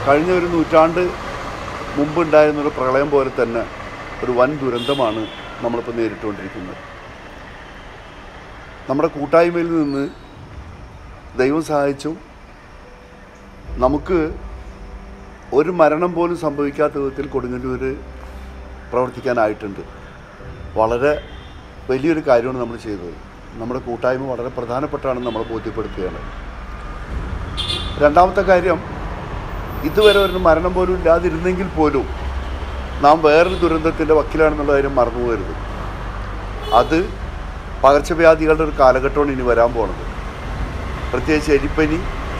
കഴിഞ്ഞ ഒരു നൂറ്റാണ്ട് മുമ്പുണ്ടായിരുന്നൊരു പ്രളയം പോലെ തന്നെ ഒരു വൻ ദുരന്തമാണ് നമ്മളിപ്പോൾ നേരിട്ടുകൊണ്ടിരിക്കുന്നത് നമ്മുടെ കൂട്ടായ്മയിൽ നിന്ന് ദൈവം സഹായിച്ചും നമുക്ക് ഒരു മരണം പോലും സംഭവിക്കാത്ത വിധത്തിൽ കൊടുങ്ങല്ലൂർ പ്രവർത്തിക്കാനായിട്ടുണ്ട് വളരെ വലിയൊരു കാര്യമാണ് നമ്മൾ ചെയ്തത് നമ്മുടെ കൂട്ടായ്മ വളരെ പ്രധാനപ്പെട്ടാണെന്ന് നമ്മൾ ബോധ്യപ്പെടുത്തുകയാണ് രണ്ടാമത്തെ കാര്യം ഇതുവരെ ഒരു മരണം പോലും ഇല്ലാതിരുന്നെങ്കിൽ പോലും നാം വേറൊരു ദുരന്തത്തിൻ്റെ വക്കിലാണെന്നുള്ള കാര്യം മറന്നു പോകരുത് അത് പകർച്ചവ്യാധികളുടെ ഒരു കാലഘട്ടമാണ് ഇനി വരാൻ പോണത് പ്രത്യേകിച്ച് എലിപ്പനി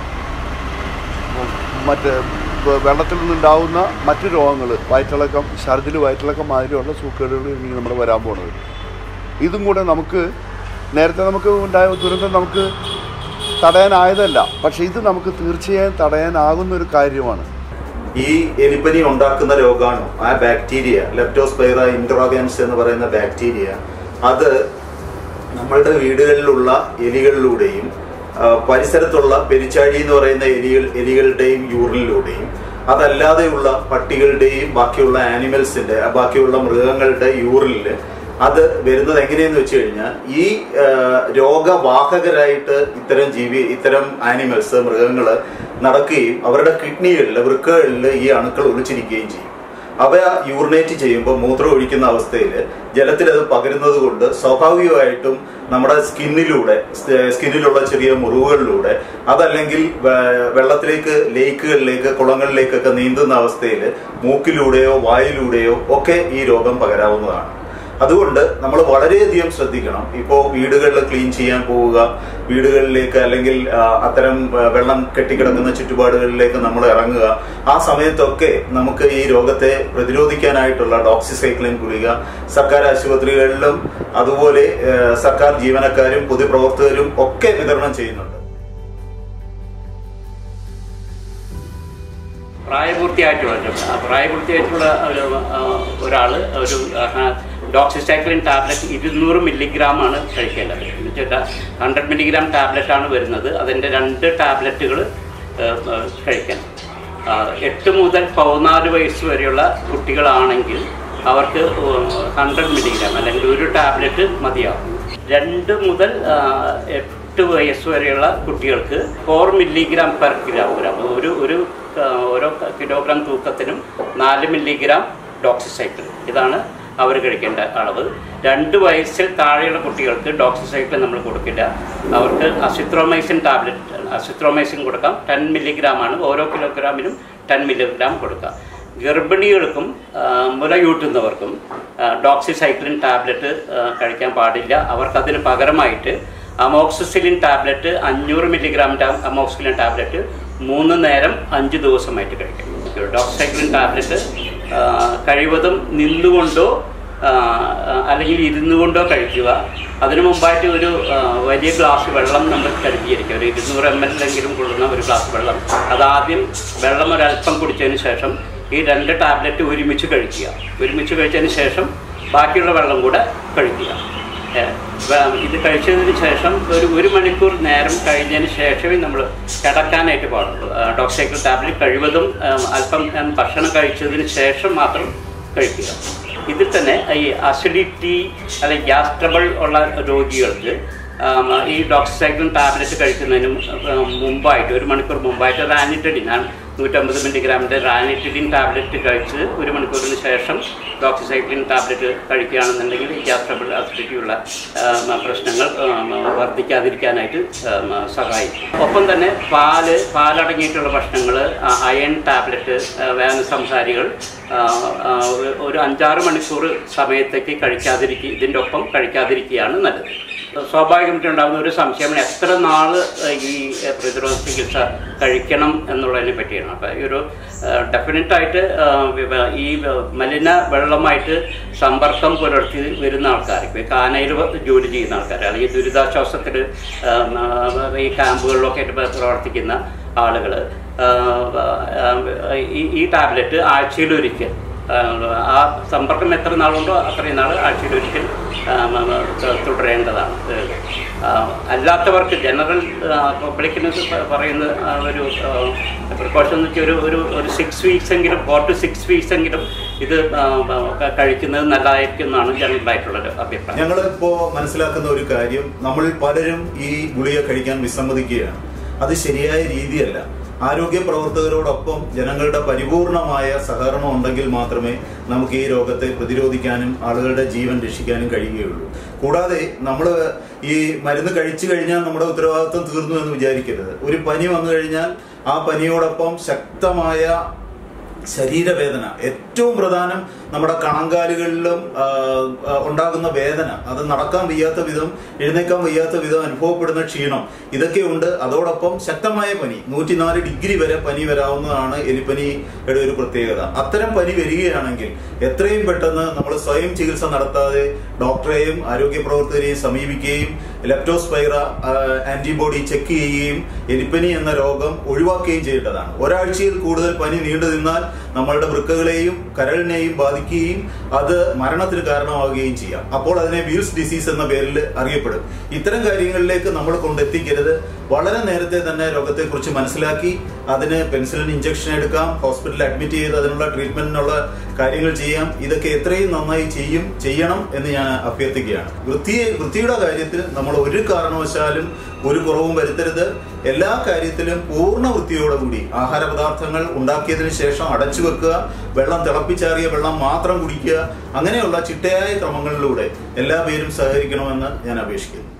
ഉം, മറ്റ് വെ- വെള്ളത്തിൽ നിന്നുണ്ടാവുന്ന മറ്റു രോഗങ്ങൾ വയറ്റിളക്കം ഛർദിൽ വയറ്റിളക്കം മാതിരിയുള്ള സൂക്കേടുകൾ ഇനി നമ്മൾ വരാൻ പോണത് ഇതും കൂടെ നമുക്ക് നേരത്തെ നമുക്ക് ഉണ്ടായ ദുരന്തം നമുക്ക് തടയാനായതല്ല പക്ഷേ ഇത് നമുക്ക് തീർച്ചയായും തടയാനാകുന്ന ഒരു കാര്യമാണ് ഈ എലിപ്പനി ഉണ്ടാക്കുന്ന രോഗാണു ആ ബാക്ടീരിയ ലെപ്റ്റോസ്പൈറ ഇൻട്രോഗൻസ് എന്ന് പറയുന്ന ബാക്ടീരിയ അത് നമ്മളുടെ വീടുകളിലുള്ള എലികളിലൂടെയും ആ, പരിസരത്തുള്ള പെരിച്ചാഴി എന്ന് പറയുന്ന എലികൾ എലികളുടെയും യൂറിനിലൂടെയും അതല്ലാതെയുള്ള പട്ടികളുടെയും ബാക്കിയുള്ള ആനിമൽസിന്റെ ആ, ബാക്കിയുള്ള മൃഗങ്ങളുടെ യൂറിനിൽ അത് വരുന്നത് എങ്ങനെയെന്ന് വെച്ച് കഴിഞ്ഞാൽ ഈ ആ, രോഗവാഹകരായിട്ട് ഇത്തരം ജീവി ഇത്തരം ആനിമൽസ് മൃഗങ്ങൾ നടക്കുകയും അവരുടെ കിഡ്നികളിൽ വൃക്കകളിൽ ഈ അണുക്കൾ ഒളിച്ചിരിക്കുകയും ചെയ്യും അവ യൂറിനേറ്റ് ചെയ്യുമ്പോൾ മൂത്രം ഒഴിക്കുന്ന അവസ്ഥയിൽ ജലത്തിൽ അത് പകരുന്നത് കൊണ്ട് സ്വാഭാവികമായിട്ടും നമ്മുടെ സ്കിന്നിലൂടെ സ്കിന്നിലുള്ള ചെറിയ മുറിവുകളിലൂടെ അതല്ലെങ്കിൽ വെ- വെള്ളത്തിലേക്ക് ലേക്കുകളിലേക്ക് കുളങ്ങളിലേക്കൊക്കെ നീന്തുന്ന അവസ്ഥയിൽ മൂക്കിലൂടെയോ വായിലൂടെയോ ഒക്കെ ഈ രോഗം പകരാവുന്നതാണ് അതുകൊണ്ട് നമ്മൾ വളരെയധികം ശ്രദ്ധിക്കണം ഇപ്പോൾ വീടുകളിൽ ക്ലീൻ ചെയ്യാൻ പോവുക വീടുകളിലേക്ക് അല്ലെങ്കിൽ ആ, അത്തരം ആ, വെള്ളം കെട്ടിക്കിടക്കുന്ന ചുറ്റുപാടുകളിലേക്ക് നമ്മൾ ഇറങ്ങുക ആ സമയത്തൊക്കെ നമുക്ക് ഈ രോഗത്തെ പ്രതിരോധിക്കാനായിട്ടുള്ള ഡോക്സിസൈക്ലിൻ ഗുളിക സർക്കാർ ആശുപത്രികളിലും അതുപോലെ ആ, സർക്കാർ ജീവനക്കാരും പൊതുപ്രവർത്തകരും ഒക്കെ വിതരണം ചെയ്യുന്നുണ്ട് പ്രായപൂർത്തിയായിട്ടുള്ള ആ പ്രായപൂർത്തിയായിട്ടുള്ള ഒരു ഒരാൾ ഒരു ഡോക്സിസൈക്ലിൻ ടാബ്ലറ്റ് ഇരുന്നൂറ് മില്ലിഗ്രാം ആണ് കഴിക്കേണ്ടത് എന്നുവെച്ചാൽ ഹൺഡ്രഡ് മില്ലിഗ്രാം ടാബ്ലറ്റ് ആണ് വരുന്നത് അതിൻ്റെ രണ്ട് ടാബ്ലറ്റുകൾ കഴിക്കണം ആ, എട്ട് മുതൽ പതിനാല് വയസ്സ് വരെയുള്ള കുട്ടികളാണെങ്കിൽ അവർക്ക് ഹൺഡ്രഡ് മില്ലിഗ്രാം അല്ലെങ്കിൽ ഒരു ടാബ്ലറ്റ് മതിയാവും രണ്ട് മുതൽ ആ, എട്ട് വയസ്സ് വരെയുള്ള കുട്ടികൾക്ക് ഫോർ മില്ലിഗ്രാം പെർ കിലോഗ്രാം ഒരു ഒരു ആ, ഓരോ കിലോഗ്രാം തൂക്കത്തിനും നാല് മില്ലിഗ്രാം ഡോക്സിസൈക്കിൾ ഇതാണ് അവർ കഴിക്കേണ്ട അളവ് രണ്ട് വയസ്സിൽ താഴെയുള്ള കുട്ടികൾക്ക് ഡോക്സിസൈക്കിൾ നമ്മൾ കൊടുക്കില്ല അവർക്ക് അസിത്രോമൈസിൻ ടാബ്ലറ്റ് അസിത്രോമൈസിൻ കൊടുക്കാം ടെൻ മില്ലിഗ്രാം ആണ് ഓരോ കിലോഗ്രാമിനും ടെൻ മില്ലിഗ്രാം കൊടുക്കാം ഗർഭിണികൾക്കും ആ, മുലയൂട്ടുന്നവർക്കും ആ, ഡോക്സിസൈക്ലിൻ ടാബ്ലറ്റ് ആ, കഴിക്കാൻ പാടില്ല അവർക്കതിന് പകരമായിട്ട് അമോക്സിസിലിൻ ടാബ്ലറ്റ് അഞ്ഞൂറ് മില്ലിഗ്രാം ടാ- അമോക്സിലിൻ ടാബ്ലറ്റ് മൂന്ന് നേരം അഞ്ച് ദിവസമായിട്ട് കഴിക്കണം ഡോക്സിസൈക്ലിൻ ടാബ്ലറ്റ് ആ, കഴിവതും നിന്നുകൊണ്ടോ ആ, അല്ലെങ്കിൽ ഇരുന്നു കൊണ്ടോ കഴിക്കുക അതിനു മുമ്പായിട്ട് ഒരു ആ, വലിയ ഗ്ലാസ് വെള്ളം നമ്മൾ കരുതിയിരിക്കുക ഒരു ഇരുന്നൂറ് എം എൽ എങ്കിലും കൊള്ളുന്ന ഒരു ഗ്ലാസ് വെള്ളം അതാദ്യം വെള്ളം ഒരല്പം കുടിച്ചതിന് ശേഷം ഈ രണ്ട് ടാബ്ലറ്റ് ഒരുമിച്ച് കഴിക്കുക ഒരുമിച്ച് കഴിച്ചതിന് ശേഷം ബാക്കിയുള്ള വെള്ളം കൂടെ കഴിക്കുക ഏ, വ- ഇത് കഴിച്ചതിന് ശേഷം ഒരു ഒരു മണിക്കൂർ നേരം കഴിഞ്ഞതിന് ശേഷമേ നമ്മൾ കിടക്കാനായിട്ട് പാടുള്ളൂ ഡോക്സൈക്കിൾ ടാബ്ലറ്റ് കഴിവതും ആ, അല്പം ആ, ഭക്ഷണം കഴിച്ചതിന് ശേഷം മാത്രം കഴിക്കുക ഇതിൽ തന്നെ ഈ അസിഡിറ്റി അല്ലെങ്കിൽ ഗ്യാസ് ട്രബിൾ ഉള്ള രോഗികൾക്ക് ആം, ഈ ഡോക്സിസൈക്ലിൻ ടാബ്ലറ്റ് കഴിക്കുന്നതിന് ഉം, മുമ്പായിട്ട് ഒരു മണിക്കൂർ മുമ്പായിട്ട് റാനിറ്റഡിൻ നൂറ്റമ്പത് മില്ലിഗ്രാമിൻ്റെ റാനിറ്റഡിൻ ടാബ്ലറ്റ് കഴിച്ച് ഒരു മണിക്കൂറിന് ശേഷം ഡോക്സിസൈക്ലിൻ ടാബ്ലറ്റ് കഴിക്കുകയാണെന്നുണ്ടെങ്കിൽ ഈ ഗ്യാസ് ട്രബിൾ അസിഡിറ്റി ഉള്ള ആം, പ്രശ്നങ്ങൾ ആം, വർദ്ധിക്കാതിരിക്കാനായിട്ട് ആം, സഹായിക്കും ഒപ്പം തന്നെ പാല് പാലടങ്ങിയിട്ടുള്ള ഭക്ഷണങ്ങൾ അയൺ ടാബ്ലറ്റ് വേന സംസാരികൾ ആ, ആ, ഒരു- ഒരു അഞ്ചാറ് മണിക്കൂർ സമയത്തേക്ക് കഴിക്കാതിരിക്കുക ഇതിൻ്റെ ഒപ്പം കഴിക്കാതിരിക്കുകയാണ് നല്ലത് സ്വാഭാവികമായിട്ട് ഉണ്ടാകുന്ന ഒരു സംശയമാണ് എത്ര നാൾ ഈ പ്രതിരോധ ചികിത്സ കഴിക്കണം എന്നുള്ളതിനെ പറ്റിയാണ് അപ്പോൾ ഈ ഒരു ഡെഫിനറ്റായിട്ട് ഈ മലിന വെള്ളമായിട്ട് സമ്പർക്കം പുലർത്തി വരുന്ന ആൾക്കാർ ഇപ്പോൾ ഈ കാനയിൽ ജോലി ചെയ്യുന്ന ആൾക്കാർ അല്ലെങ്കിൽ ദുരിതാശ്വാസത്തിൽ ഈ ക്യാമ്പുകളിലൊക്കെ ആയിട്ട് പ്രവർത്തിക്കുന്ന ആളുകൾ ഈ ഈ ടാബ്ലറ്റ് ആഴ്ചയിലൊരിക്കൽ ആ, ആ സമ്പർക്കം എത്ര നാളുണ്ടോ അത്രയും നാൾ ആഴ്ചയിൽ ഒരിക്കൽ ആ, മ, മ, തു- തുടരേണ്ടതാണ് ഇത്, ആ, അല്ലാത്തവർക്ക് ജനറൽ പബ്ലിക്കിന് പറയുന്ന ആ, ഒരു പ്രിക്കോഷൻ എന്ന് വെച്ചാൽ ഒരു ഒരു ഒരു സിക്സ് വീക്സ് എങ്കിലും ഫോർ ടു സിക്സ് വീക്സ് എങ്കിലും ഇത് ആ, ആ, ക- കഴിക്കുന്നത് നല്ലതായിരിക്കും എന്നാണ് ജനറലായിട്ടുള്ളൊരു അഭിപ്രായം ഞങ്ങൾ ഇപ്പോ മനസ്സിലാക്കുന്ന ഒരു കാര്യം നമ്മൾ പലരും ഈ ഗുളിക കഴിക്കാൻ വിസമ്മതിക്കുകയാണ് അത് ശരിയായ രീതിയല്ല ആരോഗ്യ പ്രവർത്തകരോടൊപ്പം ജനങ്ങളുടെ പരിപൂർണമായ സഹകരണം ഉണ്ടെങ്കിൽ മാത്രമേ നമുക്ക് ഈ രോഗത്തെ പ്രതിരോധിക്കാനും ആളുകളുടെ ജീവൻ രക്ഷിക്കാനും കഴിയുകയുള്ളൂ കൂടാതെ നമ്മൾ ഈ മരുന്ന് കഴിച്ചു കഴിഞ്ഞാൽ നമ്മുടെ ഉത്തരവാദിത്വം തീർന്നു എന്ന് വിചാരിക്കരുത് ഒരു പനി വന്നു കഴിഞ്ഞാൽ ആ പനിയോടൊപ്പം ശക്തമായ ശരീരവേദന ഏറ്റവും പ്രധാനം നമ്മുടെ കണങ്കാലുകളിലും ആ, ആ, ഉണ്ടാകുന്ന വേദന അത് നടക്കാൻ വയ്യാത്ത വിധം എഴുന്നേക്കാൻ വയ്യാത്ത വിധം അനുഭവപ്പെടുന്ന ക്ഷീണം ഇതൊക്കെ ഉണ്ട് അതോടൊപ്പം ശക്തമായ പനി നൂറ്റിനാല് ഡിഗ്രി വരെ പനി വരാവുന്നതാണ് എലിപ്പനിയുടെ ഒരു പ്രത്യേകത അത്തരം പനി വരികയാണെങ്കിൽ എത്രയും പെട്ടെന്ന് നമ്മൾ സ്വയം ചികിത്സ നടത്താതെ ഡോക്ടറെയും ആരോഗ്യ പ്രവർത്തകരെയും സമീപിക്കുകയും ലെപ്റ്റോസ്പൈറ ആന്റിബോഡി ചെക്ക് ചെയ്യുകയും എലിപ്പനി എന്ന രോഗം ഒഴിവാക്കുകയും ചെയ്യേണ്ടതാണ് ഒരാഴ്ചയിൽ കൂടുതൽ പനി നീണ്ടു നിന്നാൽ നമ്മളുടെ വൃക്കകളെയും കരളിനെയും ബാധിക്കുകയും അത് മരണത്തിന് കാരണമാവുകയും ചെയ്യാം അപ്പോൾ അതിനെ വീൽസ് ഡിസീസ് എന്ന പേരിൽ അറിയപ്പെടും ഇത്തരം കാര്യങ്ങളിലേക്ക് നമ്മൾ കൊണ്ടെത്തിക്കരുത് വളരെ നേരത്തെ തന്നെ രോഗത്തെക്കുറിച്ച് മനസ്സിലാക്കി അതിന് പെൻസിലിൻ ഇഞ്ചക്ഷൻ എടുക്കാം ഹോസ്പിറ്റലിൽ അഡ്മിറ്റ് ചെയ്ത് അതിനുള്ള ട്രീറ്റ്മെന്റിനുള്ള കാര്യങ്ങൾ ചെയ്യാം ഇതൊക്കെ എത്രയും നന്നായി ചെയ്യും ചെയ്യണം എന്ന് ഞാൻ അഭ്യർത്ഥിക്കുകയാണ് വൃത്തിയെ വൃത്തിയുടെ കാര്യത്തിൽ നമ്മൾ ഒരു കാരണവശാലും ഒരു കുറവും വരുത്തരുത് എല്ലാ കാര്യത്തിലും പൂർണ്ണ വൃത്തിയോടുകൂടി ആഹാര പദാർത്ഥങ്ങൾ ഉണ്ടാക്കിയതിനു ശേഷം അടച്ചു വെക്കുക വെള്ളം തിളപ്പിച്ചാറിയ വെള്ളം മാത്രം കുടിക്കുക അങ്ങനെയുള്ള ചിട്ടയായ ക്രമങ്ങളിലൂടെ എല്ലാ പേരും സഹകരിക്കണമെന്ന് ഞാൻ അപേക്ഷിക്കുന്നു